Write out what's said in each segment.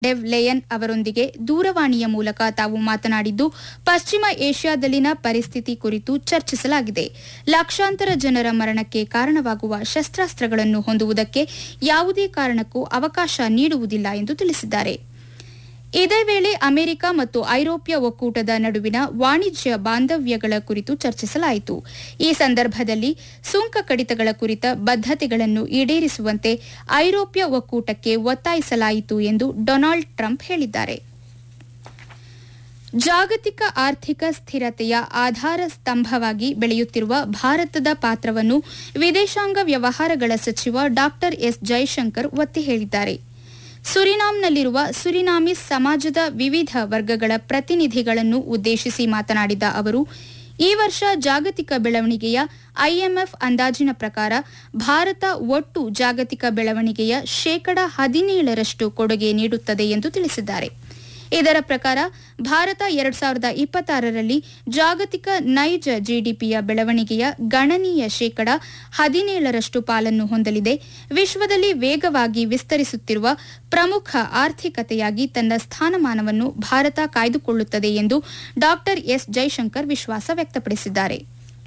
dev Leyen ಅವರೊಂದಿಗೆ ದೂರವಾಣಿಯ ಮೂಲಕ ತಾವು ಮಾತನಾಡಿದ್ದು ಪಶ್ಚಿಮ ಏಷ್ಯಾದಲ್ಲಿನ ಪರಿಸ್ಥಿತಿ ಕುರಿತು ಚರ್ಚಿಸಲಾಗಿದೆ ಲಕ್ಷಾಂತರ ಜನರ ಮರಣಕ್ಕೆ ಕಾರಣವಾಗುವ ಶಸ್ತ್ರಾಸ್ತ್ರಗಳನ್ನು ಹೊಂದುವುದಕ್ಕೆ ಯಾವುದೇ ಕಾರಣಕ್ಕೂ ಅವಕಾಶ ನೀಡುವುದಿಲ್ಲ ಎಂದು ತಿಳಿಸಿದ್ದಾರೆ ಇದೇ ವೇಳೆ ಅಮೆರಿಕ ಮತ್ತು ಐರೋಪ್ಯ ಒಕ್ಕೂಟದ ನಡುವಿನ ವಾಣಿಜ್ಯ ಬಾಂಧವ್ಯಗಳ ಕುರಿತು ಚರ್ಚಿಸಲಾಯಿತು ಈ ಸಂದರ್ಭದಲ್ಲಿ ಸುಂಕ ಕಡಿತಗಳ ಕುರಿತ ಬದ್ಧತೆಗಳನ್ನು ಈಡೇರಿಸುವಂತೆ ಐರೋಪ್ಯ ಒಕ್ಕೂಟಕ್ಕೆ ಒತ್ತಾಯಿಸಲಾಯಿತು ಎಂದು ಡೊನಾಲ್ಡ್ ಟ್ರಂಪ್ ಹೇಳಿದ್ದಾರೆ ಜಾಗತಿಕ ಆರ್ಥಿಕ ಸ್ಥಿರತೆಯ ಆಧಾರ ಸ್ತಂಭವಾಗಿ ಬೆಳೆಯುತ್ತಿರುವ ಭಾರತದ ಪಾತ್ರವನ್ನು ವಿದೇಶಾಂಗ ವ್ಯವಹಾರಗಳ ಸಚಿವ ಡಾ ಎಸ್ ಜೈಶಂಕರ್ ಒತ್ತಿ ಹೇಳಿದ್ದಾರೆ ಸುರಿನಾಂನಲ್ಲಿರುವ ಸುರಿನಾಮಿಸ್ ಸಮಾಜದ ವಿವಿಧ ವರ್ಗಗಳ ಪ್ರತಿನಿಧಿಗಳನ್ನು ಉದ್ದೇಶಿಸಿ ಮಾತನಾಡಿದ ಅವರು ಈ ವರ್ಷ ಜಾಗತಿಕ ಬೆಳವಣಿಗೆಯ ಐಎಂಎಫ್ ಅಂದಾಜಿನ ಪ್ರಕಾರ ಭಾರತ ಒಟ್ಟು ಜಾಗತಿಕ ಬೆಳವಣಿಗೆಯ ಶೇಕಡ ಹದಿನೇಳರಷ್ಟು ಕೊಡುಗೆ ನೀಡುತ್ತದೆ ಎಂದು ತಿಳಿಸಿದ್ದಾರೆ ಇದರ ಪ್ರಕಾರ ಭಾರತ ಎರಡ್ ಸಾವಿರದ ಇಪ್ಪತ್ತಾರರಲ್ಲಿ ಜಾಗತಿಕ ನೈಜ ಜಿಡಿಪಿಯ ಬೆಳವಣಿಗೆಯ ಗಣನೀಯ ಶೇಕಡ ಹದಿನೇಳರಷ್ಟು ಪಾಲನ್ನು ಹೊಂದಲಿದೆ ವಿಶ್ವದಲ್ಲಿ ವೇಗವಾಗಿ ವಿಸ್ತರಿಸುತ್ತಿರುವ ಪ್ರಮುಖ ಆರ್ಥಿಕತೆಯಾಗಿ ತನ್ನ ಸ್ಥಾನಮಾನವನ್ನು ಭಾರತ ಕಾಯ್ದುಕೊಳ್ಳುತ್ತದೆ ಎಂದು ಡಾ ಎಸ್ ಜೈಶಂಕರ್ ವಿಶ್ವಾಸ ವ್ಯಕ್ತಪಡಿಸಿದ್ದಾರೆ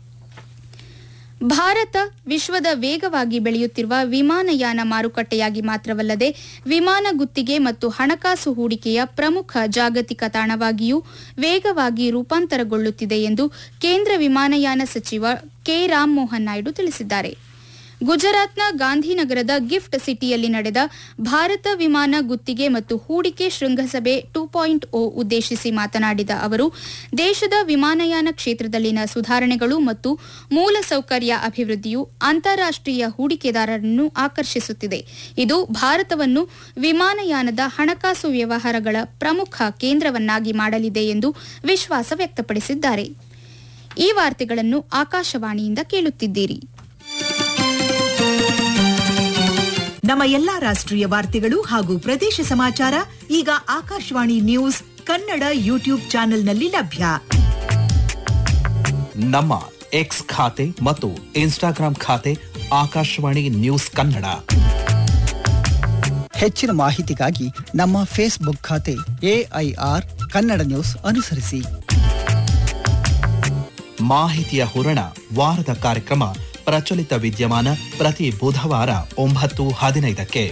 ಭಾರತ ವಿಶ್ವದ ವೇಗವಾಗಿ ಬೆಳೆಯುತ್ತಿರುವ ವಿಮಾನಯಾನ ಮಾರುಕಟ್ಟೆಯಾಗಿ ಮಾತ್ರವಲ್ಲದೆ ವಿಮಾನ ಗುತ್ತಿಗೆ ಮತ್ತು ಹಣಕಾಸು ಹೂಡಿಕೆಯ ಪ್ರಮುಖ ಜಾಗತಿಕ ತಾಣವಾಗಿಯೂ ವೇಗವಾಗಿ ರೂಪಾಂತರಗೊಳ್ಳುತ್ತಿದೆ ಎಂದು ಕೇಂದ್ರ ವಿಮಾನಯಾನ ಸಚಿವ ಕೆ ರಾಮಮೋಹನ್ ನಾಯ್ಡು ತಿಳಿಸಿದ್ದಾರೆ ಗುಜರಾತ್ನ ಗಾಂಧಿನಗರದ ಗಿಫ್ಟ್ ಸಿಟಿಯಲ್ಲಿ ನಡೆದ ಭಾರತ ವಿಮಾನ ಗುತ್ತಿಗೆ ಮತ್ತು ಹೂಡಿಕೆ ಶೃಂಗಸಭೆ ಟೂ ಪಾಯಿಂಟ್ ಓ ಉದ್ದೇಶಿಸಿ ಮಾತನಾಡಿದ ಅವರು ದೇಶದ ವಿಮಾನಯಾನ ಕ್ಷೇತ್ರದಲ್ಲಿನ ಸುಧಾರಣೆಗಳು ಮತ್ತು ಮೂಲಸೌಕರ್ಯ ಅಭಿವೃದ್ಧಿಯು ಅಂತಾರಾಷ್ಟೀಯ ಹೂಡಿಕೆದಾರರನ್ನು ಆಕರ್ಷಿಸುತ್ತಿದೆ ಇದು ಭಾರತವನ್ನು ವಿಮಾನಯಾನದ ಹಣಕಾಸು ವ್ಯವಹಾರಗಳ ಪ್ರಮುಖ ಕೇಂದ್ರವನ್ನಾಗಿ ಮಾಡಲಿದೆ ಎಂದು ವಿಶ್ವಾಸ ವ್ಯಕ್ತಪಡಿಸಿದ್ದಾರೆ ಈ ವಾರ್ತೆಗಳನ್ನು ಆಕಾಶವಾಣಿಯಿಂದ ಕೇಳುತ್ತಿದ್ದೀರಿ ನಮ್ಮ ಎಲ್ಲಾ ರಾಷ್ಟ್ರೀಯ ವಾರ್ತೆಗಳು ಹಾಗೂ ಪ್ರದೇಶ ಸಮಾಚಾರ ಈಗ ಆಕಾಶವಾಣಿ ನ್ಯೂಸ್ ಕನ್ನಡ ಯೂಟ್ಯೂಬ್ ಚಾನೆಲ್ನಲ್ಲಿ ಲಭ್ಯ ನಮ್ಮ ಎಕ್ಸ್ ಖಾತೆ ಮತ್ತು ಇನ್ಸ್ಟಾಗ್ರಾಂ ಖಾತೆ ಆಕಾಶವಾಣಿ ನ್ಯೂಸ್ ಕನ್ನಡ ಹೆಚ್ಚಿನ ಮಾಹಿತಿಗಾಗಿ ನಮ್ಮ ಫೇಸ್ಬುಕ್ ಖಾತೆ ಎಐಆರ್ ಕನ್ನಡ ನ್ಯೂಸ್ ಅನುಸರಿಸಿ ಮಾಹಿತಿಯ ಹೂರಣ ವಾರದ ಕಾರ್ಯಕ್ರಮ ಪ್ರಚಲಿತ ವಿದ್ಯಮಾನ ಪ್ರತಿ ಬುಧವಾರ ಒಂಬತ್ತು ಹದಿನೈದಕ್ಕೆ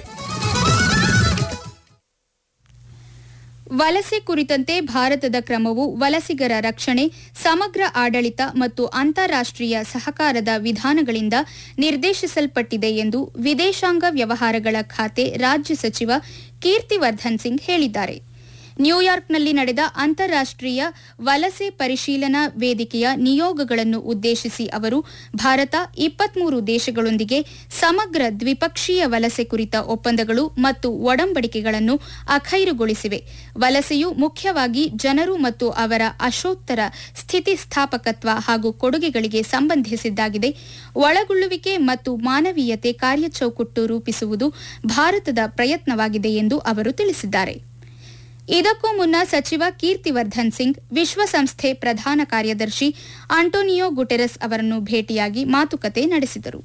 ವಲಸೆ ಕುರಿತಂತೆ ಭಾರತದ ಕ್ರಮವು ವಲಸಿಗರ ರಕ್ಷಣೆ ಸಮಗ್ರ ಆಡಳಿತ ಮತ್ತು ಅಂತಾರಾಷ್ಟೀಯ ಸಹಕಾರದ ವಿಧಾನಗಳಿಂದ ನಿರ್ದೇಶಿಸಲ್ಪಟ್ಟಿದೆ ಎಂದು ವಿದೇಶಾಂಗ ವ್ಯವಹಾರಗಳ ಖಾತೆ ರಾಜ್ಯ ಸಚಿವ ಕೀರ್ತಿವರ್ಧನ್ ಸಿಂಗ್ ಹೇಳಿದ್ದಾರೆ ನ್ಯೂಯಾರ್ಕ್ನಲ್ಲಿ ನಡೆದ ಅಂತಾರಾಷ್ಟೀಯ ವಲಸೆ ಪರಿಶೀಲನಾ ವೇದಿಕೆಯ ನಿಯೋಗಗಳನ್ನು ಉದ್ದೇಶಿಸಿ ಅವರು ಭಾರತ ಇಪ್ಪತ್ಮೂರು ದೇಶಗಳೊಂದಿಗೆ ಸಮಗ್ರ ದ್ವಿಪಕ್ಷೀಯ ವಲಸೆ ಕುರಿತ ಒಪ್ಪಂದಗಳು ಮತ್ತು ಒಡಂಬಡಿಕೆಗಳನ್ನು ಅಖೈರುಗೊಳಿಸಿವೆ ವಲಸೆಯು ಮುಖ್ಯವಾಗಿ ಜನರು ಮತ್ತು ಅವರ ಅಶೋತ್ತರ ಸ್ಥಿತಿಸ್ಥಾಪಕತ್ವ ಹಾಗೂ ಕೊಡುಗೆಗಳಿಗೆ ಸಂಬಂಧಿಸಿದ್ದಾಗಿದೆ ಒಳಗೊಳ್ಳುವಿಕೆ ಮತ್ತು ಮಾನವೀಯತೆ ಕಾರ್ಯಚೌಕಟ್ಟು ರೂಪಿಸುವುದು ಭಾರತದ ಪ್ರಯತ್ನವಾಗಿದೆ ಎಂದು ಅವರು ತಿಳಿಸಿದ್ದಾರೆ ಇದಕ್ಕೂ ಮುನ್ನ ಸಚಿವ ಕೀರ್ತಿವರ್ಧನ್ ಸಿಂಗ್ ವಿಶ್ವಸಂಸ್ಥೆ ಪ್ರಧಾನ ಕಾರ್ಯದರ್ಶಿ ಆಂಟೋನಿಯೋ ಗುಟೆರಸ್ ಅವರನ್ನು ಭೇಟಿಯಾಗಿ ಮಾತುಕತೆ ನಡೆಸಿದರು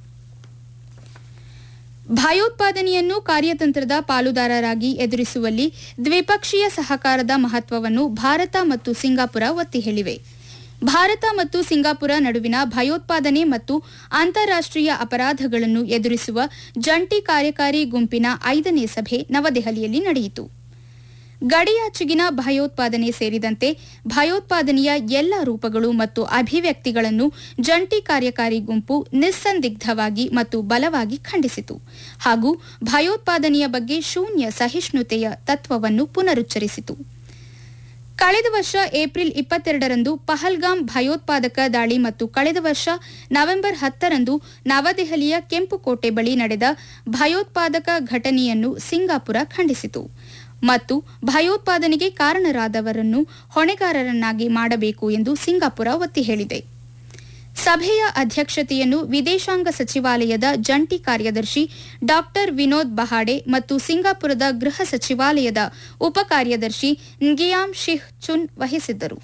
ಭಯೋತ್ಪಾದನೆಯನ್ನು ಕಾರ್ಯತಂತ್ರದ ಪಾಲುದಾರರಾಗಿ ಎದುರಿಸುವಲ್ಲಿ ದ್ವಿಪಕ್ಷೀಯ ಸಹಕಾರದ ಮಹತ್ವವನ್ನು ಭಾರತ ಮತ್ತು ಸಿಂಗಾಪುರ ಒತ್ತಿ ಹೇಳಿವೆ ಭಾರತ ಮತ್ತು ಸಿಂಗಾಪುರ ನಡುವಿನ ಭಯೋತ್ಪಾದನೆ ಮತ್ತು ಅಂತಾರಾಷ್ಟೀಯ ಅಪರಾಧಗಳನ್ನು ಎದುರಿಸುವ ಜಂಟಿ ಕಾರ್ಯಕಾರಿ ಗುಂಪಿನ ಐದನೇ ಸಭೆ ನವದೆಹಲಿಯಲ್ಲಿ ನಡೆಯಿತು ಗಡಿಯಾಚೆಗಿನ ಭಯೋತ್ಪಾದನೆ ಸೇರಿದಂತೆ ಭಯೋತ್ಪಾದನೆಯ ಎಲ್ಲ ರೂಪಗಳು ಮತ್ತು ಅಭಿವ್ಯಕ್ತಿಗಳನ್ನು ಜಂಟಿ ಕಾರ್ಯಕಾರಿ ಗುಂಪು ನಿಸ್ಸಂದಿಗ್ಧವಾಗಿ ಮತ್ತು ಬಲವಾಗಿ ಖಂಡಿಸಿತು ಹಾಗೂ ಭಯೋತ್ಪಾದನೆಯ ಬಗ್ಗೆ ಶೂನ್ಯ ಸಹಿಷ್ಣುತೆಯ ತತ್ವವನ್ನು ಪುನರುಚ್ಚರಿಸಿತು ಕಳೆದ ವರ್ಷ ಏಪ್ರಿಲ್ ಇಪ್ಪತ್ತೆರಡರಂದು ಪಹಲ್ಗಾಮ್ ಭಯೋತ್ಪಾದಕ ದಾಳಿ ಮತ್ತು ಕಳೆದ ವರ್ಷ ನವೆಂಬರ್ ಹತ್ತರಂದು ನವದೆಹಲಿಯ ಕೆಂಪುಕೋಟೆ ಬಳಿ ನಡೆದ ಭಯೋತ್ಪಾದಕ ಘಟನೆಯನ್ನು ಸಿಂಗಾಪುರ ಖಂಡಿಸಿತು ಮತ್ತು ಭಯೋತ್ಪಾದನೆಗೆ ಕಾರಣರಾದವರನ್ನು ಹೊಣೆಗಾರರನ್ನಾಗಿ ಮಾಡಬೇಕು ಎಂದು ಸಿಂಗಾಪುರ ಒತ್ತಿ ಹೇಳಿದೆ ಸಭೆಯ ಅಧ್ಯಕ್ಷತೆಯನ್ನು ವಿದೇಶಾಂಗ ಸಚಿವಾಲಯದ ಜಂಟಿ ಕಾರ್ಯದರ್ಶಿ ಡಾ ವಿನೋದ್ ಬಹಾಡೆ ಮತ್ತು ಸಿಂಗಾಪುರದ ಗೃಹ ಸಚಿವಾಲಯದ ಉಪ ಕಾರ್ಯದರ್ಶಿ ನ್ಗಿಯಾಮ್ ಶಿಹ್ ಚುನ್ ವಹಿಸಿದ್ದರು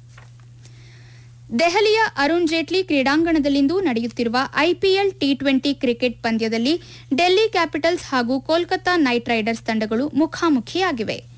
ದೆಹಲಿಯ ಅರುಣ್ ಜೇಟ್ಲಿ ಕ್ರೀಡಾಂಗಣದಲ್ಲಿಂದು ನಡೆಯುತ್ತಿರುವ ಐಪಿಎಲ್ ಟಿ ಟ್ವೆಂಟಿ ಕ್ರಿಕೆಟ್ ಪಂದ್ಯದಲ್ಲಿ ಡೆಲ್ಲಿ ಕ್ಯಾಪಿಟಲ್ಸ್ ಹಾಗೂ ಕೋಲ್ಕತಾ ನೈಟ್ ರೈಡರ್ಸ್ ತಂಡಗಳು ಮುಖಾಮುಖಿಯಾಗಿವೆ